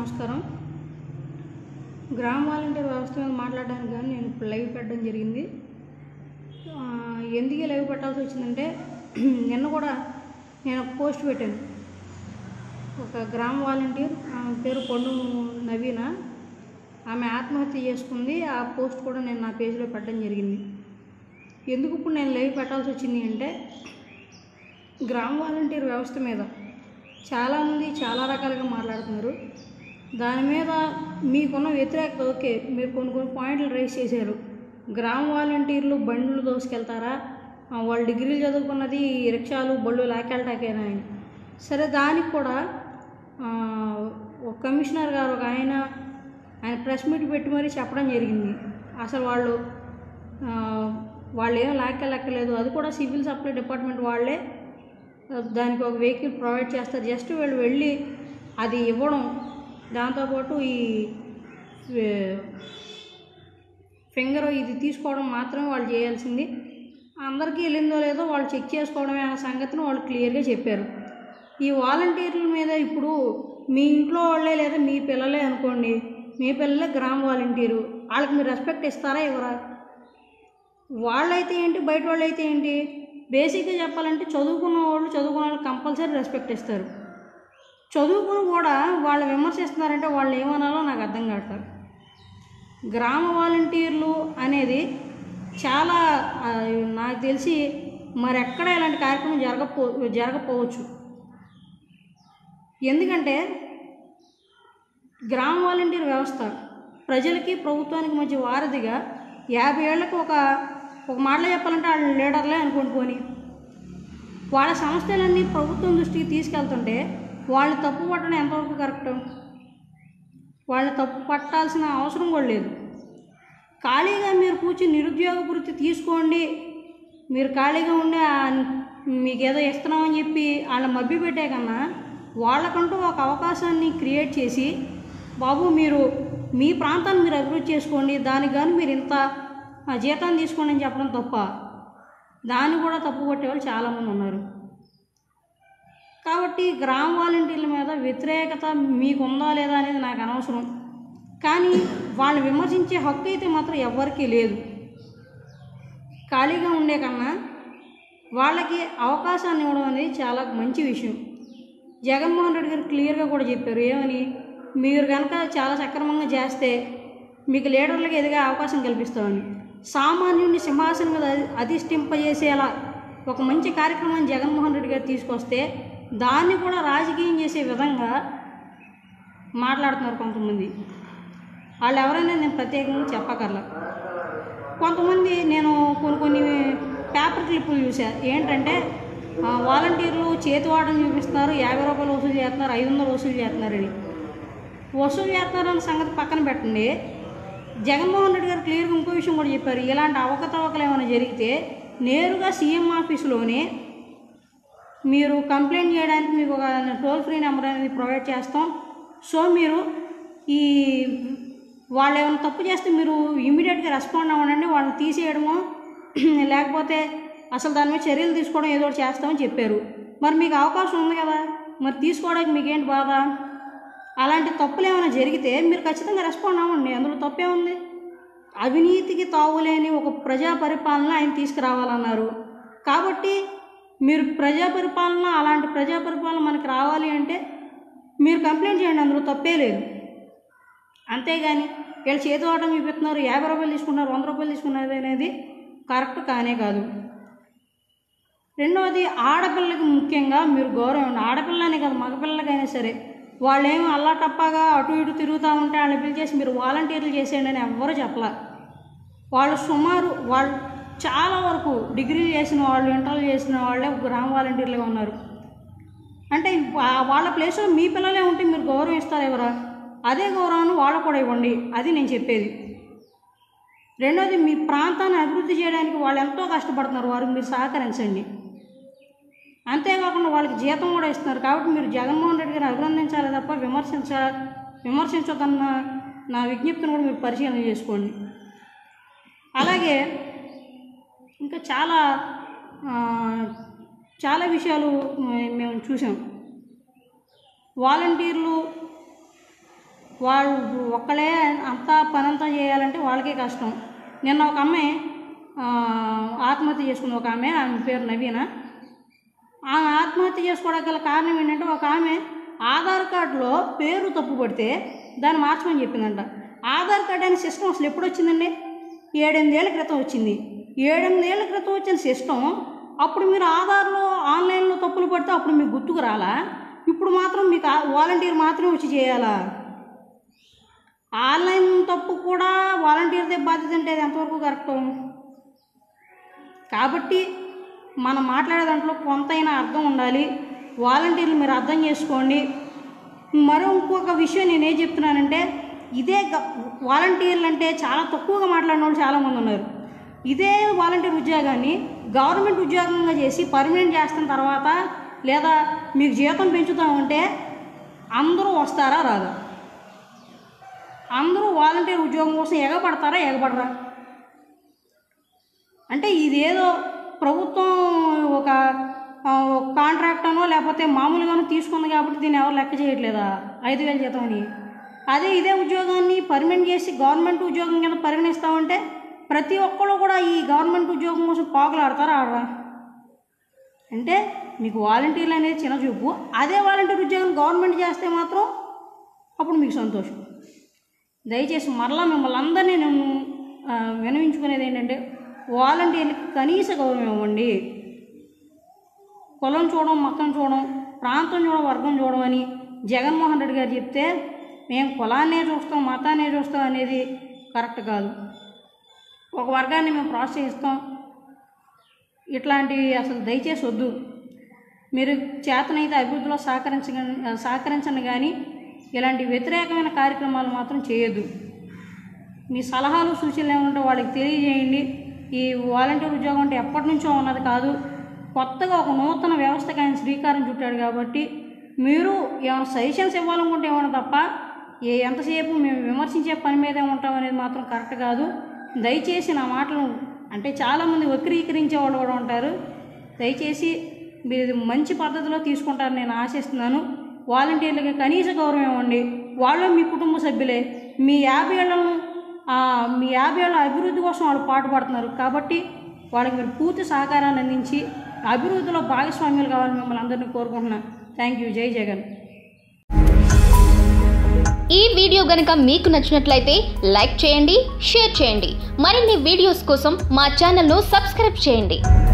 నమస్కారం గ్రామ వాలంటీర్ వ్యవస్థ మీద మాట్లాడడానికి కానీ నేను ఇప్పుడు లైవ్ పెట్టడం జరిగింది ఆ, ఎందుకు ఈ లైవ్ పెట్టాల్సి వచ్చిందంటే నిన్న కూడా నేను ఒక పోస్ట్ పెట్టాను ఒక గ్రామ వాలంటీర్ ఆమె పేరు పొన్ను నవీన ఆమె ఆత్మహత్య చేసుకుంది ఆ పోస్ట్ కూడా నేను నా పేజ్లో పెట్టడం జరిగింది ఎందుకు ఇప్పుడు నేను లైవ్ పెట్టాల్సి వచ్చింది అంటే గ్రామ వాలంటీర్ వ్యవస్థ మీద చాలామంది చాలా రకాలుగా మాట్లాడుతున్నారు దాని మీద మీకున్న వ్యతిరేకత ఓకే మీరు కొన్ని కొన్ని పాయింట్లు రైస్ చేశారు గ్రామ వాలంటీర్లు బండ్లు దోసుకెళ్తారా ఆ, వాళ్ళు డిగ్రీలు చదువుకున్నది రిక్షాలు బళ్ళు లాకెళ్ళటాకేనా అని సరే దానికి కూడా ఆ, ఒక కమిషనర్ గారు ఒక ఆయన ఆయన ప్రెస్ మీట్ పెట్టి మరీ చెప్పడం జరిగింది అసలు వాళ్ళు ఆ, వాళ్ళు ఏం లాక్కెళ్ళక్కర్లేదు అది కూడా సివిల్ సప్లై డిపార్ట్మెంట్ వాళ్ళే దానికి ఒక వెహికల్ ప్రొవైడ్ చేస్తారు జస్ట్ వీళ్ళు వెళ్ళి అది ఇవ్వడం దాంతోపాటు ఈ ఫింగర్ ఇది తీసుకోవడం మాత్రమే వాళ్ళు చేయాల్సింది అందరికీ వెళ్ళిందో లేదో వాళ్ళు చెక్ చేసుకోవడమే అనే సంగతిని వాళ్ళు క్లియర్గా చెప్పారు ఈ వాలంటీర్ల మీద ఇప్పుడు మీ ఇంట్లో వాళ్ళే లేదా మీ పిల్లలే అనుకోండి మీ పిల్లలే గ్రామ వాలంటీరు వాళ్ళకి మీరు రెస్పెక్ట్ ఇస్తారా ఇవ్వరా వాళ్ళైతే ఏంటి బయట వాళ్ళు అయితే ఏంటి బేసిక్గా చెప్పాలంటే చదువుకున్న వాళ్ళు చదువుకున్న వాళ్ళు కంపల్సరీ రెస్పెక్ట్ ఇస్తారు చదువుకుని కూడా వాళ్ళు విమర్శిస్తున్నారంటే వాళ్ళు ఏమనాలో నాకు అర్థం కావట్లేదు గ్రామ వాలంటీర్లు అనేది చాలా ఆ, నాకు తెలిసి మరెక్కడ ఇలాంటి కార్యక్రమం జరగపో జరగకపోవచ్చు ఎందుకంటే గ్రామ వాలంటీర్ వ్యవస్థ ప్రజలకి ప్రభుత్వానికి మధ్య వారధిగా యాభై ఏళ్ళకి ఒక ఒక మాటలో చెప్పాలంటే వాళ్ళ లీడర్లే అనుకోండి పోని వాళ్ళ సమస్యలన్నీ ప్రభుత్వం దృష్టికి తీసుకెళ్తుంటే వాళ్ళు తప్పు పట్టడం ఎంతవరకు కరెక్ట్ వాళ్ళని తప్పు పట్టాల్సిన అవసరం కూడా లేదు ఖాళీగా మీరు కూర్చుని నిరుద్యోగ వృత్తి తీసుకోండి మీరు ఖాళీగా ఉండే ఆ- మీకు ఏదో ఇస్తున్నామని చెప్పి వాళ్ళ మభ్య పెట్టే కన్నా వాళ్ళకంటూ ఒక అవకాశాన్ని క్రియేట్ చేసి బాబు మీరు మీ ప్రాంతాన్ని మీరు అభివృద్ధి చేసుకోండి దానికి కానీ మీరు ఇంత ఆ, జీతాన్ని తీసుకోండి అని చెప్పడం తప్ప దాన్ని కూడా తప్పు పట్టేవాళ్ళు చాలామంది ఉన్నారు కాబట్టి గ్రామ వాలంటీర్ల మీద వ్యతిరేకత మీకు ఉందా లేదా అనేది నాకు అనవసరం కానీ వాళ్ళు విమర్శించే హక్కు అయితే మాత్రం ఎవ్వరికీ లేదు ఖాళీగా ఉండే కన్నా వాళ్ళకి అవకాశాన్ని ఇవ్వడం అనేది చాలా మంచి విషయం జగన్మోహన్ రెడ్డి గారు క్లియర్గా కూడా చెప్పారు ఏమని మీరు కనుక చాలా సక్రమంగా చేస్తే మీకు లీడర్లకు ఎదిగే అవకాశం కల్పిస్తామని సామాన్యుడిని సింహాసనం మీద అధి- అధిష్ఠింపజేసేలా ఒక మంచి కార్యక్రమాన్ని జగన్మోహన్ రెడ్డి గారు తీసుకొస్తే దాన్ని కూడా రాజకీయం చేసే విధంగా మాట్లాడుతున్నారు కొంతమంది వాళ్ళు ఎవరైనా నేను ప్రత్యేకంగా చెప్పకర్లా కొంతమంది నేను కొన్ని కొన్ని పేపర్ క్లిప్పులు చూసా ఏంటంటే ఆ, వాలంటీర్లు చేతి వాడని చూపిస్తున్నారు యాభై రూపాయలు వసూలు చేస్తున్నారు ఐదు వందలు వసూలు చేస్తున్నారని వసూలు చేస్తున్నారన్న సంగతి పక్కన పెట్టండి జగన్మోహన్ రెడ్డి గారు క్లియర్గా ఇంకో విషయం కూడా చెప్పారు ఇలాంటి అవకతవకలు ఏమైనా జరిగితే నేరుగా సీఎం ఆఫీసులోనే మీరు కంప్లైంట్ చేయడానికి మీకు ఒక టోల్ ఫ్రీ నెంబర్ అనేది ప్రొవైడ్ చేస్తాం సో మీరు ఈ వాళ్ళు ఏమైనా తప్పు చేస్తే మీరు ఇమీడియట్గా రెస్పాండ్ అవ్వండి వాళ్ళని తీసేయడమో లేకపోతే అసలు దాని మీద చర్యలు తీసుకోవడం ఏదో ఒకటి చేస్తామని చెప్పారు మరి మీకు అవకాశం ఉంది కదా మరి తీసుకోవడానికి మీకేంటి బాధ అలాంటి తప్పులు ఏమైనా జరిగితే మీరు ఖచ్చితంగా రెస్పాండ్ అవ్వండి అందులో తప్పే ఉంది అవినీతికి తావులేని ఒక ప్రజా పరిపాలన ఆయన తీసుకురావాలన్నారు కాబట్టి మీరు ప్రజా పరిపాలన అలాంటి ప్రజా పరిపాలన మనకి రావాలి అంటే మీరు కంప్లైంట్ చేయండి అందులో తప్పే లేదు అంతేగాని వీళ్ళు చేతి వాటం చూపిస్తున్నారు యాభై రూపాయలు తీసుకున్నారు వంద రూపాయలు తీసుకున్నారు అనేది కరెక్ట్ కానే కాదు రెండవది ఆడపిల్లకి ముఖ్యంగా మీరు గౌరవం ఇవ్వండి. ఆడపిల్లనే కదా మగపిల్లలకైనా సరే వాళ్ళు ఏమి అల్లా టప్పాగా అటు ఇటు తిరుగుతూ ఉంటే వాళ్ళని పిలిచేసి మీరు వాలంటీర్లు చేసేయండి అని ఎవ్వరూ చెప్పలా వాళ్ళు సుమారు వాళ్ళు చాలా వరకు డిగ్రీ చేసిన వాళ్ళు ఇంటర్లు చేసిన వాళ్ళే గ్రామ వాలంటీర్లుగా ఉన్నారు అంటే వా- వాళ్ళ ప్లేస్లో మీ పిల్లలే ఉంటే మీరు గౌరవం ఇస్తారు ఎవరా అదే గౌరవాన్ని వాళ్ళకు కూడా ఇవ్వండి అది నేను చెప్పేది రెండోది మీ ప్రాంతాన్ని అభివృద్ధి చేయడానికి వాళ్ళు ఎంతో కష్టపడుతున్నారు వారికి మీరు సహకరించండి అంతేకాకుండా వాళ్ళకి జీతం కూడా ఇస్తున్నారు కాబట్టి మీరు జగన్మోహన్ రెడ్డి గారిని అభినందించాలి తప్ప విమర్శించ విమర్శించదన్న నా విజ్ఞప్తిని కూడా మీరు పరిశీలన చేసుకోండి అలాగే ఇంకా చాలా ఆ, చాలా విషయాలు మే- మేము చూసాం వాలంటీర్లు వాళ్ళు ఒక్కలే అంతా పనంతా చేయాలంటే వాళ్ళకే కష్టం నిన్న ఒక అమ్మాయి ఆ, ఆత్మహత్య చేసుకుంది ఒక ఆమె ఆమె పేరు నవీన ఆమె ఆత్మహత్య చేసుకోవడానికి గల కారణం ఏంటంటే ఒక ఆమె ఆధార్ కార్డులో పేరు తప్పు పడితే దాన్ని మార్చమని చెప్పిందంట ఆధార్ కార్డు అనే సిస్టమ్ అసలు ఎప్పుడు వచ్చిందండి ఏడెనిమిదేళ్ల క్రితం వచ్చింది ఏడెనిమిదేళ్ల క్రితం వచ్చిన సిస్టమ్ అప్పుడు మీరు ఆధార్లో ఆన్లైన్లో తప్పులు పడితే అప్పుడు మీకు గుర్తుకు రాలా ఇప్పుడు మాత్రం మీకు ఆ- వాలంటీర్ మాత్రమే వచ్చి చేయాలా ఆన్లైన్ తప్పు కూడా వాలంటీర్దే బాధ్యత అంటే అది ఎంతవరకు కరెక్ట్ కాబట్టి మనం మాట్లాడే దాంట్లో కొంతైనా అర్థం ఉండాలి వాలంటీర్లు మీరు అర్థం చేసుకోండి మరో ఇంకొక విషయం నేనేం చెప్తున్నానంటే ఇదే గ- వాలంటీర్లు అంటే చాలా తక్కువగా మాట్లాడిన వాళ్ళు చాలామంది ఉన్నారు ఇదే వాలంటీర్ ఉద్యోగాన్ని గవర్నమెంట్ ఉద్యోగంగా చేసి పర్మనెంట్ చేస్తున్న తర్వాత లేదా మీకు జీతం పెంచుతామంటే అందరూ వస్తారా రాదా అందరూ వాలంటీర్ ఉద్యోగం కోసం ఎగపడతారా ఎగపడరా అంటే ఇదేదో ప్రభుత్వం ఒక ఆ, ఒక కాంట్రాక్ట్ అనో లేకపోతే మామూలుగానో తీసుకుంది కాబట్టి దీన్ని ఎవరు లెక్క చేయట్లేదా ఐదు వేల జీతం అని అదే ఇదే ఉద్యోగాన్ని పర్మనెంట్ చేసి గవర్నమెంట్ ఉద్యోగం కింద పరిగణిస్తామంటే ప్రతి ఒక్కళ్ళు కూడా ఈ గవర్నమెంట్ ఉద్యోగం కోసం పాకులాడతారా ఆడరా అంటే మీకు వాలంటీర్లు అనేది చిన్న చూపు అదే వాలంటీర్ ఉద్యోగం గవర్నమెంట్ చేస్తే మాత్రం అప్పుడు మీకు సంతోషం దయచేసి మరలా మిమ్మల్ని అందరినీ నేను ఆ, వినవించుకునేది ఏంటంటే వాలంటీర్లకి కనీస గౌరవం ఇవ్వండి కులం చూడడం మతం చూడడం ప్రాంతం చూడడం వర్గం చూడడం అని జగన్మోహన్ రెడ్డి గారు చెప్తే మేము కులాన్నే చూస్తాం మతాన్నే చూస్తాం అనేది కరెక్ట్ కాదు ఒక వర్గాన్ని మేము ప్రోత్సహిస్తాం ఇట్లాంటివి అసలు దయచేసి వద్దు మీరు చేతనైతే అభివృద్ధిలో సహకరించ సహకరించండి కానీ ఇలాంటి వ్యతిరేకమైన కార్యక్రమాలు మాత్రం చేయొద్దు మీ సలహాలు సూచనలు ఏమంటే వాళ్ళకి తెలియజేయండి ఈ వాలంటీర్ ఉద్యోగం అంటే ఎప్పటి నుంచో ఉన్నది కాదు కొత్తగా ఒక నూతన వ్యవస్థకి ఆయన శ్రీకారం చుట్టాడు కాబట్టి మీరు ఏమైనా సజెషన్స్ ఇవ్వాలనుకుంటే ఏమన్నా తప్ప ఏ ఎంతసేపు మేము విమర్శించే పని మీదే ఉంటాం అనేది మాత్రం కరెక్ట్ కాదు దయచేసి నా మాటలు అంటే చాలామంది వక్రీకరించే వాళ్ళు కూడా ఉంటారు దయచేసి మీరు ఇది మంచి పద్ధతిలో తీసుకుంటారని నేను ఆశిస్తున్నాను వాలంటీర్లకి కనీస గౌరవం ఇవ్వండి వాళ్ళు మీ కుటుంబ సభ్యులే మీ యాభై ఏళ్ళను ఆ, మీ యాభై ఏళ్ళ అభివృద్ధి కోసం వాళ్ళు పాటుపడుతున్నారు కాబట్టి వాళ్ళకి మీరు పూర్తి సహకారాన్ని అందించి అభివృద్ధిలో భాగస్వామ్యులు కావాలని మిమ్మల్ని అందరినీ కోరుకుంటున్నాను థ్యాంక్ యూ జై జగన్ ఈ వీడియో గనుక మీకు నచ్చినట్లయితే లైక్ చేయండి షేర్ చేయండి మరిన్ని వీడియోస్ కోసం మా ఛానల్ను సబ్స్క్రైబ్ చేయండి